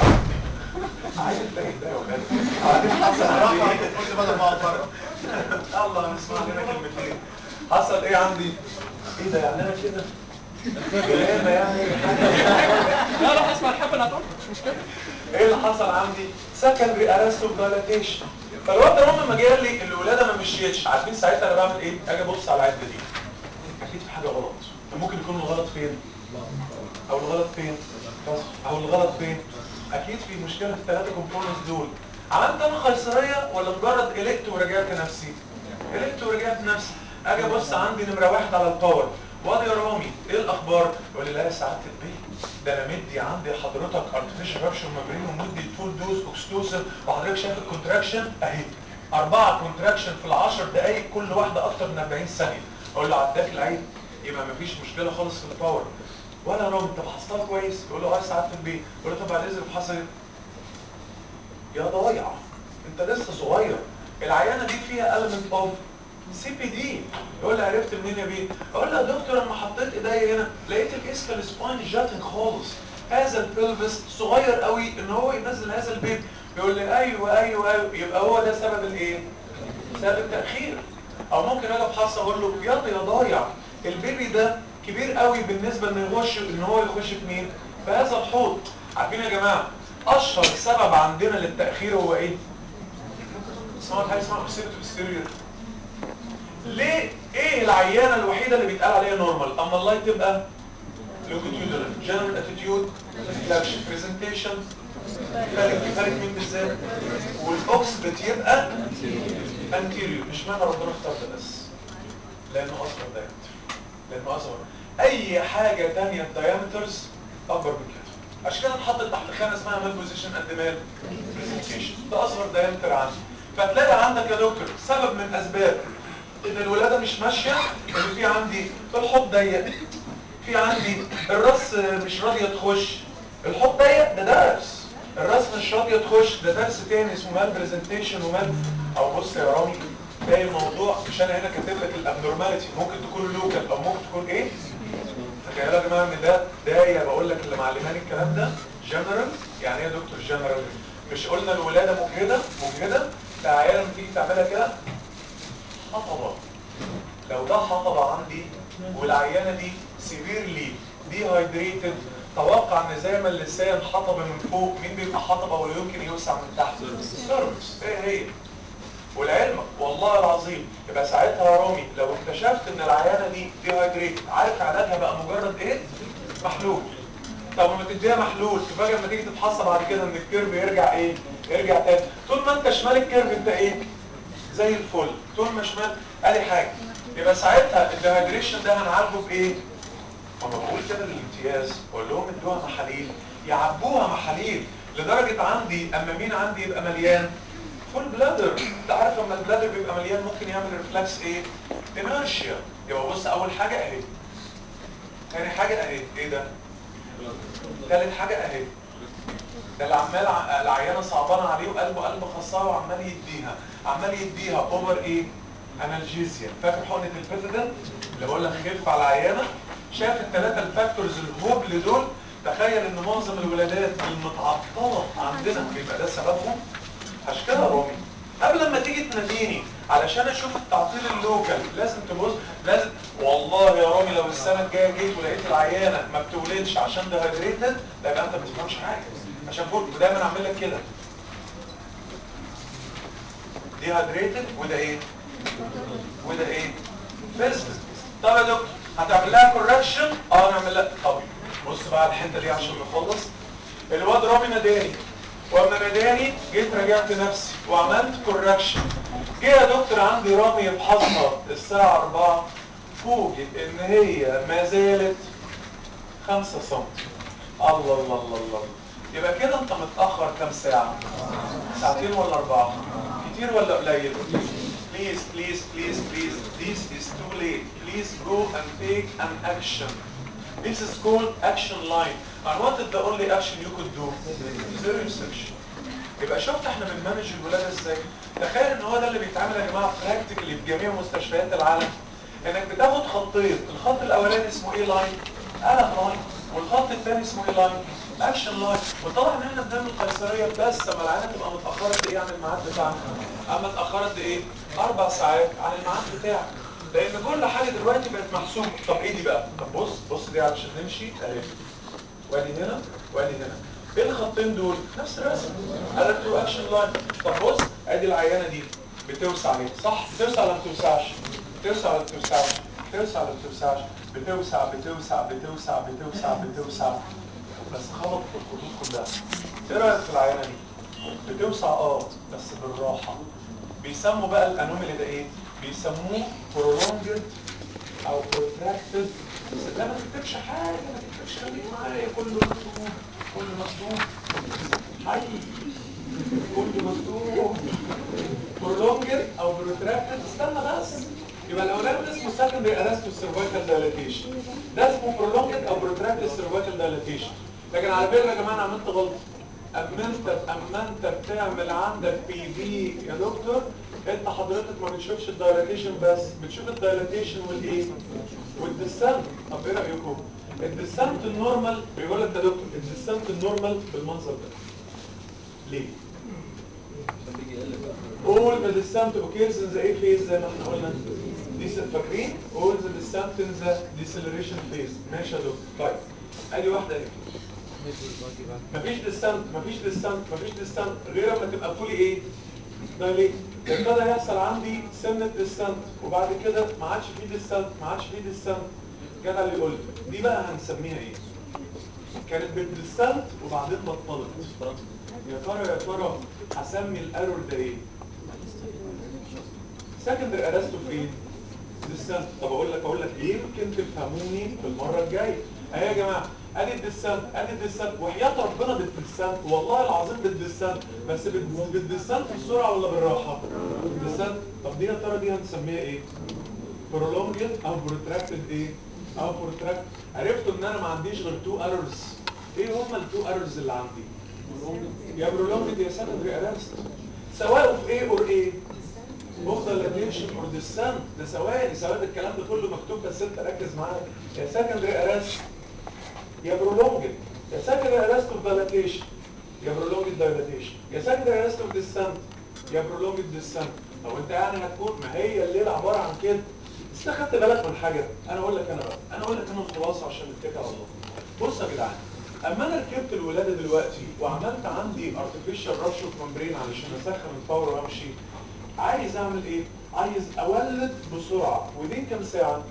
عايز تلاقي ده يا ولاد بعدين حصل عندي قلت بدل ما اقعد بره الله نسمع لنا كلمتين حصل ايه عندي ايه ده يعني انا كده غلابه يعني لا لا هسمع الحفله اللي هتقول مش مشكله ايه اللي حصل عندي سكندري ارست اوف دايلاتيشن فالواد ده لما جه قال لي الولاده ما مشيتش عارفين ساعتها انا بعمل ايه اجي ابص على العده دي اكيد في حاجه غلط ممكن يكون الغلط فين او الغلط فين او الغلط فين اكيد في مشكله في الثلاثه كومبوننتس دول عملت انا قيصريه ولا مجرد قلقت ورجعت نفسي قلقت ورجعت نفسي اجي ابص عندي نمره واحد على الباور وادي يا رامي ايه الاخبار يقول لي لا يا سعاده البيت ده انا مدي عندي حضرتك ارتفيشال رابشن ممبرين ومدي الفول دوز اوكستوسن وحضرتك شايف الكونتراكشن اهي اربعه كونتراكشن في العشر دقائق كل واحده اكتر من 40 ثانيه اقول له عداك العين يبقى مفيش مشكله خالص في الباور ولا يا رامي انت فحصتها كويس يقول له اه ساعات في البيت يقول له طب بعد اذنك حصلت يا ضايع انت لسه صغير العيانه دي فيها element of سي بي دي يقول لي عرفت منين يا بيه اقول له يا دكتور لما حطيت ايديا هنا لقيت الاسكال سباين جاتن خالص هذا البلبس صغير قوي ان هو ينزل هذا البيبي يقول لي ايوه ايوه ايوه يبقى هو ده سبب الايه سبب التاخير او ممكن اجي ابحث اقول له يلا يا ضايع البيبي ده كبير قوي بالنسبه ان يخش ان هو يخش في مين في هذا الحوض عارفين يا جماعه اشهر سبب عندنا للتاخير هو ايه اسمها حاجه اسمها اوكسيديتيف ستيريو ليه ايه العيانه الوحيده اللي بيتقال عليها نورمال اما الله تبقى لونجيتيودنال جنرال اتيتيود فلاكشن برزنتيشن فارق فارق مين بالذات والاوكسبت يبقى انتيريور مش معنى ربنا اختار ده بس لانه اصغر دايمتر لانه اصغر اي حاجه ثانيه الدايمترز اكبر من كده عشان كده اتحطت تحت خانه اسمها مال بوزيشن اند مال برزنتيشن ده اصغر دايمتر عندي فتلاقي عندك يا دكتور سبب من اسباب ان الولاده مش ماشيه ان في عندي الحوض ضيق في عندي الراس مش راضيه تخش الحوض ضيق ده درس الراس مش راضيه تخش ده درس تاني اسمه مال برزنتيشن ومال او بص يا رامي تلاقي الموضوع مش انا هنا كاتب لك الابنورماليتي ممكن تكون لوكال او ممكن تكون ايه تخيلوا يا جماعه ان ده دايه بقول لك اللي معلماني الكلام ده جنرال يعني ايه يا دكتور جنرال مش قلنا الولاده مجهده مجهده العيال لما تيجي تعملها كده حطبه لو ده حطبه عندي والعيانه دي سيفيرلي دي هايدريتد توقع ان زي ما اللسان حطب من فوق مين بيبقى حطبه ولا يمكن يوسع من تحت سيرفس ايه هي ولعلمك والله العظيم يبقى ساعتها يا رامي لو اكتشفت ان العيانه دي دي هايدريت عارف علاجها بقى مجرد ايه محلول طب لما تديها محلول تفاجئ لما تيجي تتحصل بعد كده ان الكيرف يرجع ايه يرجع تاني طول ما انت شمال الكيرف انت ايه زي الفل طول ما شمال ادي حاجه يبقى ساعتها الديهايدريشن ده هنعالجه بايه اما بقول كده للامتياز بقول لهم ادوها محاليل يعبوها محاليل لدرجه عندي اما مين عندي يبقى مليان فول بلادر انت عارف لما البلادر بيبقى مليان ممكن يعمل ريفلكس ايه انرشيا يبقى بص اول حاجه اهي تاني حاجه اهي ايه ده تالت حاجه اهي ده اللي عمال ع- العيانه صعبانه عليه وقلبه قلب خصها وعمال يديها عمال يديها اوفر ايه انالجيزيا فاكر حقنه البيتادين اللي بقول لك خف على العيانه شاف الثلاثه الفاكتورز الهبل دول تخيل ان معظم الولادات المتعطله عندنا بيبقى ده سببهم عشان كده يا رامي قبل ما تيجي تناديني علشان اشوف التعطيل اللوكال لازم تبص لازم والله يا رامي لو السنه الجايه جيت ولقيت العيانه ما بتولدش عشان ده هايدريتد ده يبقى انت ما بتفهمش حاجه عشان فوق ودايما اعمل لك كده دي هايدريتد وده ايه وده ايه فيست طب يا دكتور هتعمل لها كوركشن اه نعمل لها طب بص بقى الحته دي عشان نخلص الواد رامي ناداني واما ناداني جيت راجعت نفسي وعملت كوركشن جه يا دكتور عندي رامي يفحصها الساعه 4 فوجئ ان هي ما زالت 5 سم الله الله الله الله يبقى كده انت متاخر كام ساعه ساعتين ولا اربعه كتير ولا قليل please please please please this is too late please go and take an action this is called action line and what is the only action you could do zero section يبقى شفت احنا بنمانج الولاده ازاي تخيل ان هو ده اللي بيتعمل يا جماعه براكتيكالي في جميع مستشفيات العالم انك بتاخد خطين الخط الاولاني اسمه ايه لاين قلم لاين والخط الثاني اسمه ايه لاين اكشن لاين وطبعا ان احنا بنعمل قيصريه بس اما العيانه تبقى متاخره قد ايه عن الميعاد بتاعها اما اتاخرت قد ايه اربع ساعات عن الميعاد بتاعك لان كل حاجه دلوقتي بقت محسوبه طب ايه دي بقى طب بص بص دي علشان نمشي اهي وادي هنا وادي هنا ايه الخطين دول نفس الرسم انا ترو اكشن لاين طب بص ادي العيانه دي بتوسع ليه صح بتوسع ولا ما بتوسعش بتوسع ولا ما بتوسعش بتوسع ولا ما بتوسعش بتوسع بتوسع بتوسع بتوسع بتوسع بس خبط في الخطوط كلها ايه رايك في العيانه دي بتوسع اه بس بالراحه بيسموا بقى الانوميلي ده ايه بيسموه prolonged او protracted بس ده ما تكتبش حاجه ما تكتبش خليك معايا كله مكتوب كله مكتوب حي كله مكتوب prolonged او protracted استنى بس يبقى الاولاني ده اسمه secondary arrest cervical dilatation ده اسمه prolonged او protracted cervical dilatation لكن على فكره يا جماعه انا عملت غلطه اما انت اما انت بتعمل عندك بي في يا دكتور انت حضرتك ما بتشوفش الدايلاتيشن بس بتشوف الدايلاتيشن والايه والديسنت طب ايه رايكم الديسنت النورمال بيقول لك يا دكتور الديسنت النورمال بالمنظر ده ليه all the descent occurs in the A phase زي ما احنا قلنا دي فاكرين all the descent in the deceleration phase ماشي يا دكتور طيب ادي واحده اهي مفيش ديستانت مفيش ديستانت مفيش ديستانت غير لما تبقى فولي ايه دايليت ابتدى يحصل عندي سنة ديستانت وبعد كده ما عادش فيه ديستانت ما عادش فيه ديستانت كده اللي يقول لي دي بقى هنسميها ايه كانت بالديستانت وبعدين بطلت يا ترى يا ترى هسمي الايرور ده ايه سكندري ارستو فين ديستانت طب اقول لك اقول لك يمكن تفهموني في المره الجايه اهي يا جماعه ادي الديسنت ادي الديسنت وحياه ربنا بالديسنت والله العظيم بالديسنت بس بال- بالديسنت بسرعه ولا بالراحه بالديسنت طب دي يا ترى دي هنسميها ايه برولونجد او بروتراكتد ايه او بروتراكت عرفتوا ان انا ما عنديش غير تو ايرورز ايه هما التو ايرورز اللي عندي يا برولونجد يا سكندري ارست سواء في ايه اور ايه اوف دايلاتيشن اور ديسنت ده ثواني ثواني الكلام ده كله مكتوب بس انت ركز معايا يا سكندري ارست يا برولونجد يا سكندري ارست اوف دايلاتيشن يا برولونجد دايلاتيشن يا سكندري ارست اوف ديسنت يا برولونجد ديسنت طب انت يعني هتكون ما هي الليله عباره عن كده بس انت خدت بالك من حاجه انا اقول لك انا بقى انا اقول لك انا الخلاصه عشان نتكل على الله بص يا جدعان اما انا ركبت الولاده دلوقتي وعملت عندي artificial rush of membrane علشان اسخن الفور وامشي عايز اعمل ايه عايز اولد بسرعه ودي كام ساعه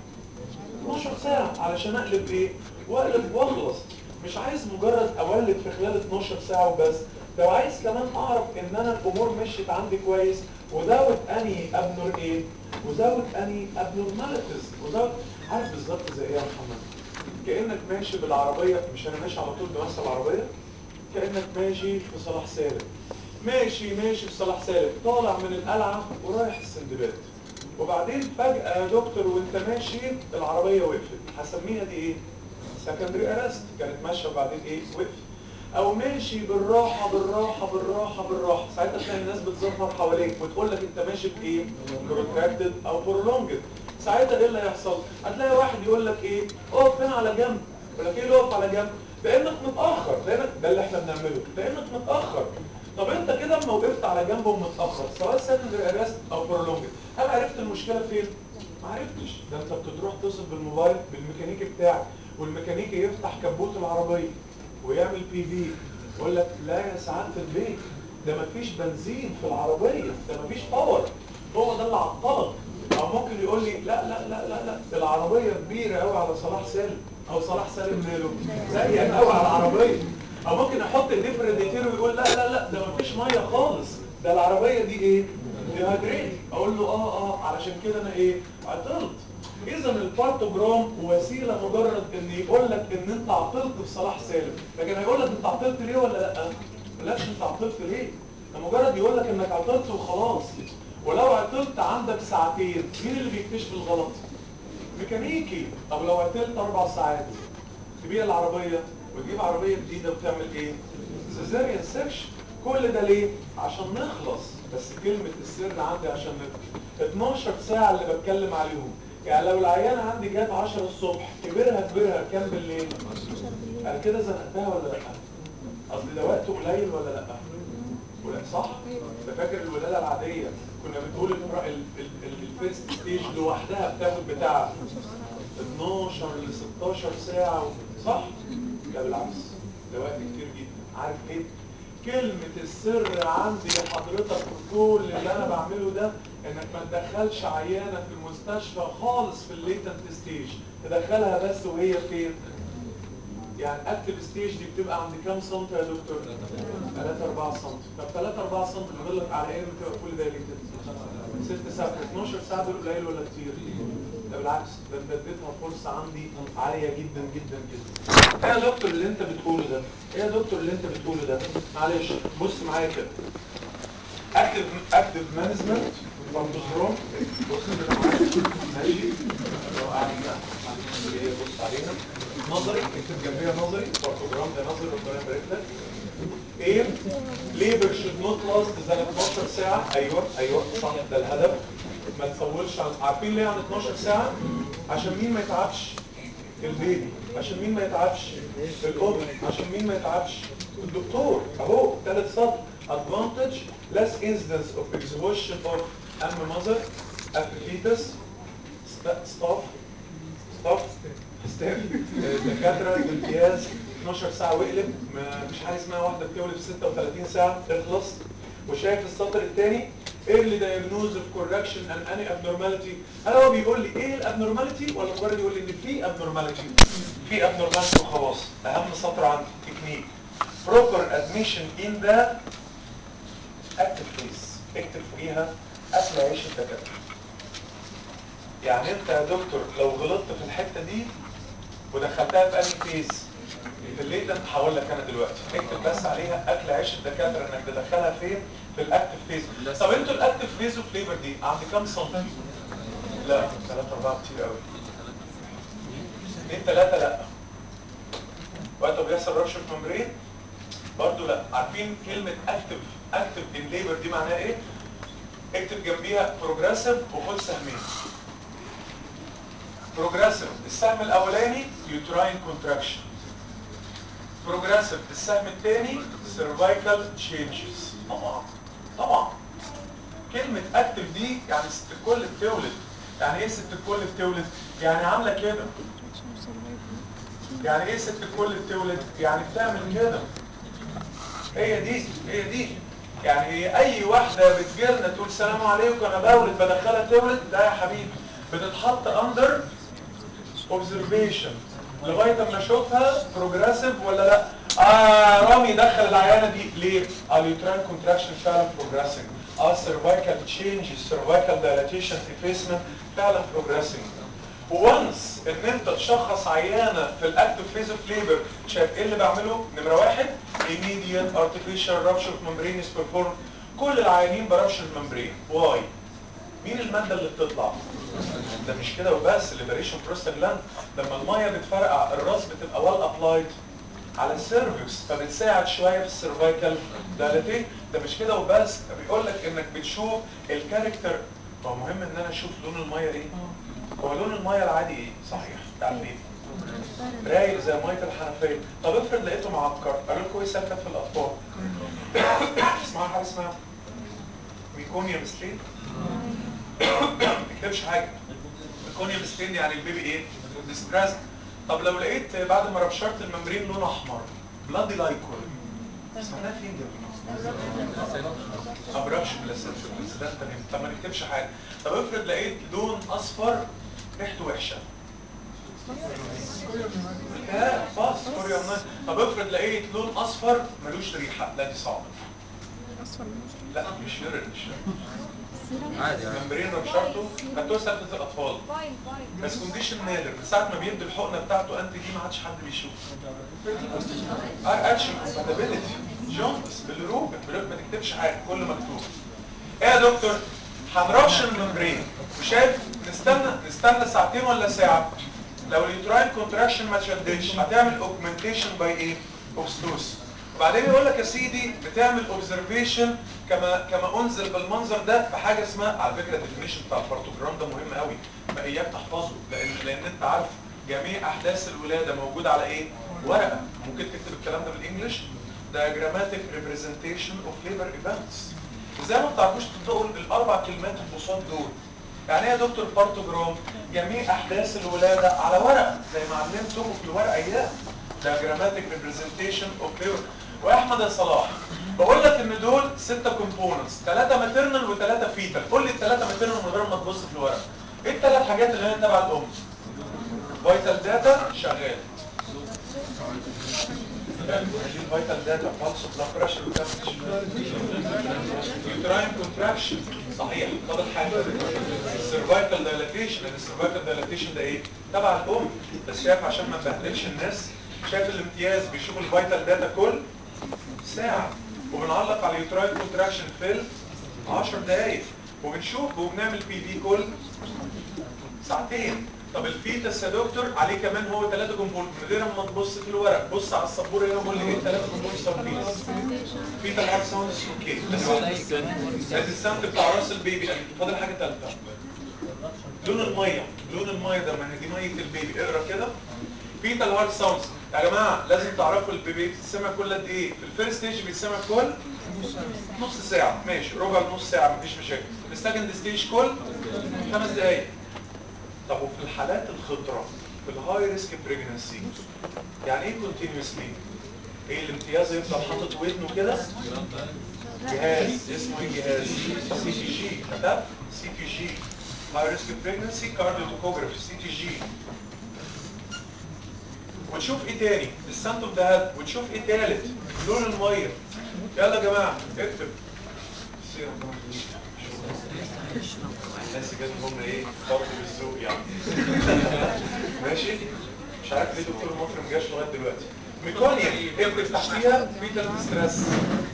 12 ساعه علشان اقلب ايه واقلب واخلص مش عايز مجرد اولد في خلال 12 ساعه وبس لو عايز كمان اعرف ان انا الامور مشيت عندي كويس وزود اني ابنور ايه وزود اني ابنورماليتيز وزود عارف بالظبط زي ايه يا محمد كانك ماشي بالعربيه مش انا ماشي على طول بنفس العربيه كانك ماشي في صلاح سالم ماشي ماشي في صلاح سالم طالع من القلعه ورايح السندباد وبعدين فجاه يا دكتور وانت ماشي العربيه وقفت هسميها دي ايه سكندري ارست كانت ماشيه وبعدين ايه وقفت او ماشي بالراحه بالراحه بالراحه بالراحه ساعتها تلاقي الناس بتزفر حواليك وتقول لك انت ماشي بايه بروتراكتد او برولونجد ساعتها ايه اللي هيحصل هتلاقي واحد يقول لك ايه اقف هنا على جنب يقول لك ايه اللي اقف على جنب لانك متاخر لانك ده اللي احنا بنعمله لانك متاخر طب انت كده اما وقفت على جنب ومتاخر سواء سكندري ارست او برولونجد هل عرفت المشكله فين ما عرفتش ده انت بتروح تصل بالموبايل بالميكانيكي بتاعك والميكانيكي يفتح كبوت العربيه ويعمل بي في يقول لك لا يا سعاده البيت ده مفيش بنزين في العربيه ده مفيش باور هو ده اللي عطلك او ممكن يقول لي لا لا لا لا لا العربيه كبيره قوي على صلاح سالم او صلاح سالم ماله ضيق قوي على العربيه او ممكن يحط ايديه في الراديتير ويقول لا لا لا ده مفيش ميه خالص ده العربيه دي ايه ديهايدريت اقول له اه اه علشان كده انا ايه عطلت اذا البارتوجرام وسيله مجرد ان يقول لك ان انت عطلت في صلاح سالم لكن هيقول لك انت عطلت ليه ولا لا ما قالكش انت عطلت ليه ده مجرد يقول لك انك عطلت وخلاص ولو عطلت عندك ساعتين مين اللي بيكتشف الغلط ميكانيكي طب لو عطلت اربع ساعات تبيع العربيه وتجيب عربيه جديده وتعمل ايه سيزاريان سكشن كل ده ليه عشان نخلص بس كلمه السر عندي عشان نخلص 12 ساعه اللي بتكلم عليهم يعني لو العيانه عندي جت 10 الصبح كبرها كبرها كام بالليل انا كده زنقتها ولا لا قصدي ده وقته قليل ولا لا ولا صح انت فاكر الولاده العاديه كنا بنقول الفر- ال- ال- ال- الفيرست ستيج لوحدها بتاخد بتاع 12 ل 16 ساعه و- صح لا بالعكس ده وقت كتير جدا عارف ليه كلمة السر عندي لحضرتك في كل اللي انا بعمله ده انك ما تدخلش عيانة في المستشفى خالص في الليتنت ستيج تدخلها بس وهي فين يعني اكتف ستيج دي بتبقى عند كام سنتي يا دكتور 3 4 سم طب 3 4 سم فاضل لك على ايه بتبقى كل ده ليتنت 6 ساعات 12 ساعه دول قليل ولا كتير ده بالعكس ده انت اديتها فرصه عندي عاليه جدا جدا جدا ايه يا دكتور اللي انت بتقوله ده ايه يا دكتور اللي انت بتقوله ده معلش بص معايا كده اكتف اكتف مانجمنت فانتوزروم بص كده معايا ماشي لو قاعد بقى بص علينا نظري اكتب جنبيها نظري فانتوزروم ده نظري ربنا يبارك لك ايه ليبر should not last than 12 ساعة ايوه ايوه صح ده الهدف ما تطولش عن عارفين ليه عن 12 ساعة عشان مين ما يتعبش البيبي عشان مين ما يتعبش الام عشان مين ما يتعبش الدكتور اهو ثالث سطر advantage less incidence of exhaustion of am mother fetus staff staff ستاف دكاتره امتياز 12 ساعه واقلب ما فيش حاجه اسمها واحده بتولد في 36 ساعه اخلص وشايف السطر الثاني early diagnosis of correction and any abnormality هل هو بيقول لي ايه الابنورماليتي ولا مجرد يقول لي ان في abnormality في abnormality وخلاص اهم سطر عندي تكنيك proper admission in the active phase اكتب فوقيها قبل عيش الدكاتره يعني انت يا دكتور لو غلطت في الحته دي ودخلتها في انهي فيز في الليتنت هقول لك انا دلوقتي اكتب بس عليها اكل عيش الدكاتره انك تدخلها فين في الاكتف فيز طب انتوا الاكتف فيز وفليفر دي عند كام سنتي لا 3 4 كتير قوي 2 3 لا وقت ما بيحصل رابشر ممبرين برضه لا عارفين كلمه اكتف اكتف ان ليبر دي معناها ايه اكتب جنبيها بروجريسيف وخد سهمين بروجريسيف السهم الاولاني يوتراين كونتراكشن بروجريسيف السهم الثاني سيرفايكال تشينجز طبعا طبعا كلمة اكتف دي يعني ست الكل بتولد يعني ايه ست الكل بتولد يعني عاملة كده يعني ايه ست الكل بتولد يعني بتعمل كده هي دي هي دي يعني هي اي واحده بتجيلنا تقول سلام عليكم انا بولد بدخلها تولد لا يا حبيبي بتتحط اندر اوبزرفيشن لغايه اما اشوفها بروجريسيف ولا لا اه رامي دخل العيانه دي ليه اليوترال كونتراكشن فعلا بروجريسنج اه سيرفايكال تشينج سيرفايكال دايلاتيشن افيسمنت فعلا بروجريسنج وانس ان انت تشخص عيانه في الاكتف فيز اوف ليبر شايف ايه اللي بعمله نمره واحد immediate artificial rupture of membrane is performed كل العيانين برابشر الممبرين واي مين الماده اللي بتطلع ده مش كده وبس ليبريشن بروستاجلاند لما الميه بتفرقع الراس بتبقى ويل ابلايد على السيرفكس فبتساعد شويه في السيرفايكال دايلاتي ده مش كده وبس ده بيقول لك انك بتشوف الكاركتر ما هو مهم ان انا اشوف لون الميه ايه هو لون الميه العادي ايه صحيح بتاع البيت رايق زي ميه الحنفيه طب افرض لقيته معكر قالوا لكم ايه سكت في الاطفال اسمها حاجه اسمها ميكونيوم ستريت ما تكتبش حاجه ميكونيوم ستريت يعني البيبي ايه ديستريس طب لو لقيت بعد ما ربشرت الممبرين لون احمر بلادي لايكول سمعناها فين دي ابرش بلاسنتا ده انت طب ما نكتبش حاجه طب افرض لقيت لون اصفر ريحته وحشه لا باص كوريوم نايت طب افرض لقيت لون اصفر ملوش ريحه لا دي صعبه لا مش يورين مش عادي عادي ممبرين ربشرته هتوه سكتة الاطفال بس كونديشن نادر من ساعه ما بيدي الحقنه بتاعته انت دي ما عادش حد بيشوف ار اتش كومباتيبيليتي جونس بالروبن بالروبن ما تكتبش حاجه كله مكتوب ايه يا دكتور هنرش الممبرين وشايف نستنى نستنى ساعتين ولا ساعه لو اليوتراين كونتراكشن ما شدتش هتعمل اوجمنتيشن باي ايه اوبستوس وبعدين يقول لك يا سيدي بتعمل اوبزرفيشن كما كما انزل بالمنظر ده بحاجه اسمها على فكره الديفينيشن بتاع البارتوجرام ده مهم قوي ما اياك تحفظه لان لان انت عارف جميع احداث الولاده موجوده على ايه ورقه ممكن تكتب الكلام ده بالانجلش diagrammatic representation of labor events ازاي ما بتعرفوش تنطقوا الاربع كلمات البساط دول يعني ايه يا دكتور بارتوجرام جميع احداث الولاده على ورقه زي ما علمتكم في الورقه اياه diagrammatic representation of labor واحمد يا صلاح بقول لك ان دول ستة كومبوننتس ثلاثة ماتيرنال وثلاثة فيتال قول لي الثلاثة ماتيرنال من غير ما تبص في الورقه ايه الثلاث حاجات اللي هي تبع الام فيتال داتا شغال فيتال داتا بالس بلاد بريشر يوتراين كونتراكشن صحيح فاضل حاجه السيرفايكال دايلاتيشن السيرفايكال دايلاتيشن ده ايه تبع الام بس شايف عشان ما نبهدلش الناس شايف الامتياز بيشوف الفيتال داتا كل ساعه وبنعلق على اليوتراين كونتراكشن في 10 دقائق وبنشوف وبنعمل بي في كل ساعتين طب الفيتس يا دكتور عليه كمان هو ثلاثة كومبوننت من غير ما تبص في الورق بص على السبوره هنا بقول لي ايه ثلاثة كومبوننتس فيتس فيتال هارت ساوندز اوكي ادي الساوند بتاع راس البيبي فاضل حاجه ثالثه لون الميه لون الميه ده ما هي دي ميه البيبي اقرا كده فيتال هارت ساوندز يا جماعه لازم تعرفوا البيبي بيتسمع كل قد ايه في الفيرست ستيج بيتسمع كل نص ساعه ماشي ربع نص ساعه مفيش مشاكل السكند ستيج كل خمس دقائق طب وفي الحالات الخطره في الهاي ريسك بريجنسي يعني ايه كونتينيوسلي ايه الامتياز يفضل حاطط ودنه كده جهاز اسمه ايه جهاز سي تي جي كتب سي تي جي هاي ريسك بريجنسي كارديوتوكوجرافي سي تي جي وتشوف ايه تاني السنتوم ده وتشوف ايه تالت لون الميه يلا يا جماعه اكتب الناس جت هم ايه برضه بالذوق يعني ماشي مش عارف ليه دكتور المصري ما جاش لغايه دلوقتي ميكونيا اكتب تحتيها فيتال ستريس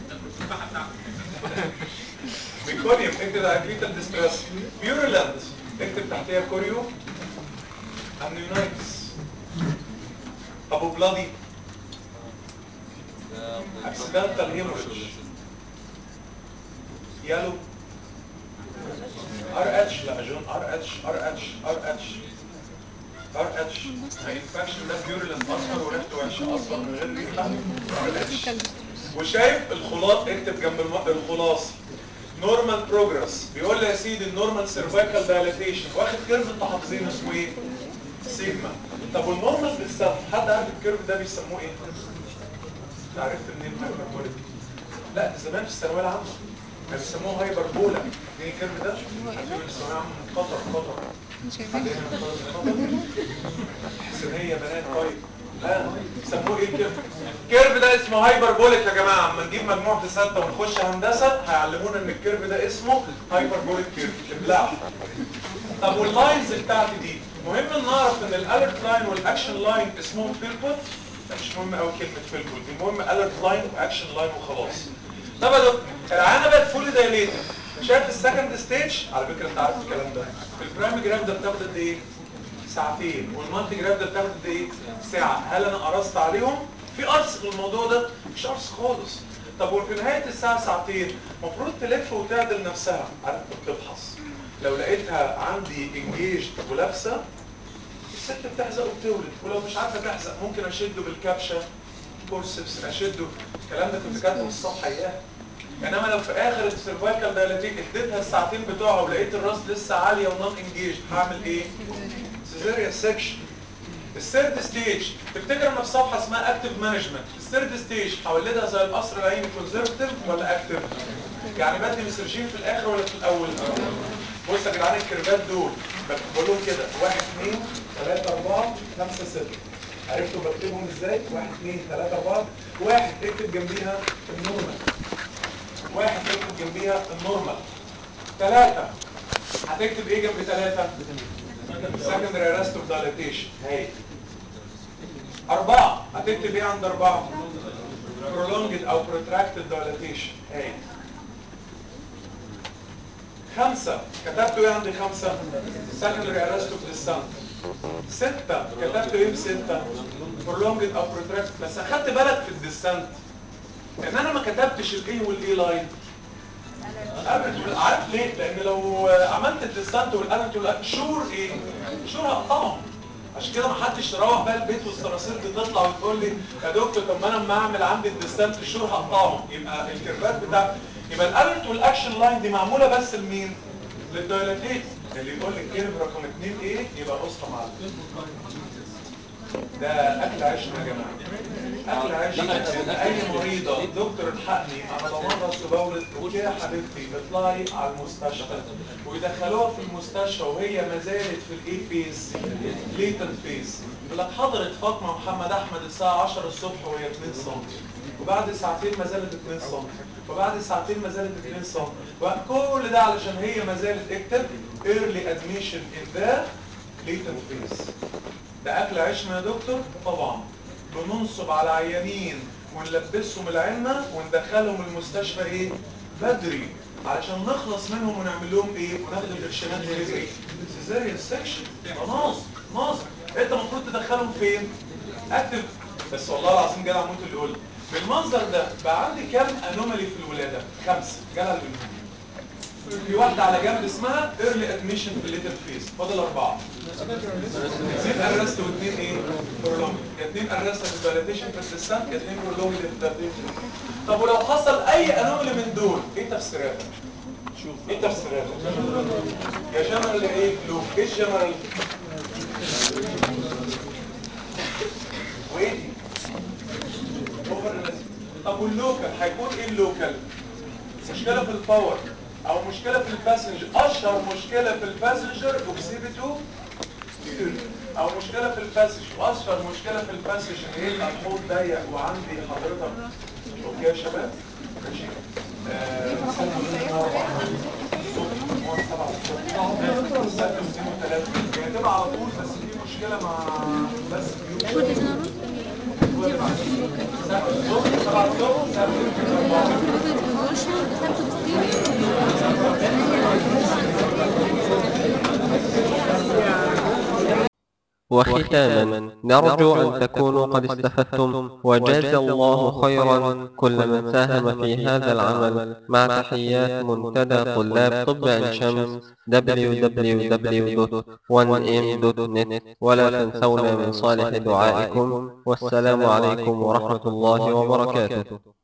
ميكونيوم اكتب على فيتال ديستريس بيورلاند اكتب تحتيها كوريو امنيونايتس ابو بلادي اكسيدنتال هيموريدج يالو ار اتش لا جون ار اتش ار اتش ار اتش ار اتش الانفكشن ده بيورلاند اصفر وريحته وحشه اصفر من غير ريحه ار اتش وشايف الخلاط اكتب جنب الم- الخلاصه نورمال بروجرس بيقول لي يا سيدي النورمال سيرفايكال دايلاتيشن واخد كيرف انتوا حافظينه اسمه ايه سيجما طب والنورمال بالسم حد عارف الكيرف ده بيسموه ايه؟ انت عرفت منين هايبربوليك؟ لا ده زمان في الثانويه العامه كانوا بيسموه هايبربولا ايه الكيرف ده؟ في الثانويه العامه من قطر قطر حد هنا من قطر من قطر؟ حسنيه بنات طيب لا بيسموه ايه الكيرف؟ الكيرف ده اسمه هايبربوليك يا جماعه اما نجيب مجموع في سته ونخش هندسه هيعلمونا ان الكيرف ده اسمه هايبربوليك كيرف ابلعوا طب واللاينز بتاعتي دي مهم ان نعرف ان الالرت لاين والاكشن لاين اسمهم فيلبوت مش مهم قوي كلمه فيلبوت المهم الرت لاين واكشن لاين وخلاص طب يا دكتور العيانه بقت فولي دايليتد شايف السكند ستيج على فكره انت عارف الكلام ده البرايم جراف ده بتاخد قد ايه ساعتين والمالتي جراف ده بتاخد قد ايه ساعه هل انا قرصت عليهم في قرص في الموضوع ده مش قرص خالص طب وفي نهايه الساعه ساعتين المفروض تلف وتعدل نفسها عارف بتفحص لو لقيتها عندي انجيجد ولابسه الست بتحزق وبتولد ولو مش عارفه تحزق ممكن اشده بالكبشه كورسبس اشده الكلام ده كنت كاتبه في الصفحه اياه انما لو في اخر السيرفايكال دايلاتيك اديتها الساعتين بتوعها ولقيت الراس لسه عاليه ونون انجيجد هعمل ايه؟ سيزيريا سكشن الثيرد ستيج تفتكر ان في صفحه اسمها اكتف مانجمنت الثيرد ستيج هولدها زي القصر العيني كونزرفتيف ولا اكتف يعني بدي مسرجين في الاخر ولا في الاول بص يا جدعان الكيرفات دول بقولهم كده 1 2 3 4 5 6 عرفتوا بكتبهم ازاي 1 2 3 4 واحد اكتب جنبيها النورمال واحد اكتب جنبيها النورمال ثلاثة هتكتب ايه جنب ثلاثة secondary arrest of dilatation هاي أربعة هتكتب ايه عند أربعة prolonged أو protracted dilatation هاي خمسة كتبتوا ايه عند خمسة secondary arrest of descent ستة كتبتوا ايه بستة prolonged أو protracted بس أخدت بالك في الديسنت ان انا ما كتبتش الايه والايه لاين ابدا عارف ليه؟ لان لو عملت الديستانت والالنت والألنت شور ايه؟ شور هقطعهم عشان كده ما حدش يروح بقى البيت والصراصير دي تطلع وتقول لي يا دكتور طب ما انا لما اعمل عندي الديستانت شور هقطعهم يبقى الكيرفات بتاع يبقى الالنت والاكشن لاين دي معموله بس لمين؟ للدايلاتيت اللي يقول لي الكيرف رقم 2 ايه؟ يبقى قصه معلم ده اكل عيشنا يا جماعه اكل عيشنا اي مريضه دكتور الحقني انا بمرض بولد اوكي يا حبيبتي اطلعي على المستشفى ويدخلوها في المستشفى وهي ما زالت في الايه فيز ليتنت فيز يقول لك حضرت فاطمه محمد احمد الساعه 10 الصبح وهي 2 سم وبعد ساعتين ما زالت 2 سم وبعد ساعتين ما زالت 2 سم وكل ده علشان هي ما زالت اكتب early admission in the latent phase ده اكل عيشنا يا دكتور طبعا بننصب على عيانين ونلبسهم العلمة وندخلهم المستشفى ايه بدري علشان نخلص منهم ونعمل لهم ايه وناخد القرشينات بدري سيزاريان سكشن ناصب ناصب انت المفروض تدخلهم فين اكتب بس والله العظيم جدع موت اللي قلت بالمنظر ده بقى عندي كام انومالي في الولاده خمسه جدع اللي في واحدة على جنب اسمها early admission في الليتر فيز فاضل أربعة اثنين ارست واثنين ايه؟ برولونج اثنين ارست في الدايلاتيشن في السيستم اثنين برولونج في الدايلاتيشن طب ولو حصل أي انومالي من دول ايه تفسيراتك؟ شوف ايه تفسيراتك؟ يا جنرال ايه؟ لوك ايه الجنرال؟ وايه دي؟ اوفر طب واللوكال هيكون ايه اللوكال؟ مشكلة في الباور او مشكلة في الباسنجر اشهر مشكلة في الباسنجر اوكسيبيتو او مشكلة في الباسج واشهر مشكلة في الباسج ان يبقى الحوض ضيق وعندي حضرتك اوكي يا شباب ماشي آه، سنة واتنين واربعة. الصبح، مجموعة سبعة الصبح. سنة واتنين وتلاتة. هي تبقى على طول بس في مشكلة مع بس بيوم سنة الصبح، سبعة الصبح، سنة واتنين واربعة. وختاما نرجو أن تكونوا قد استفدتم وجاز الله خيرا كل من ساهم في هذا العمل مع تحيات منتدى طلاب طب عين شمس www.1m.net ولا تنسونا من صالح دعائكم والسلام عليكم ورحمة الله وبركاته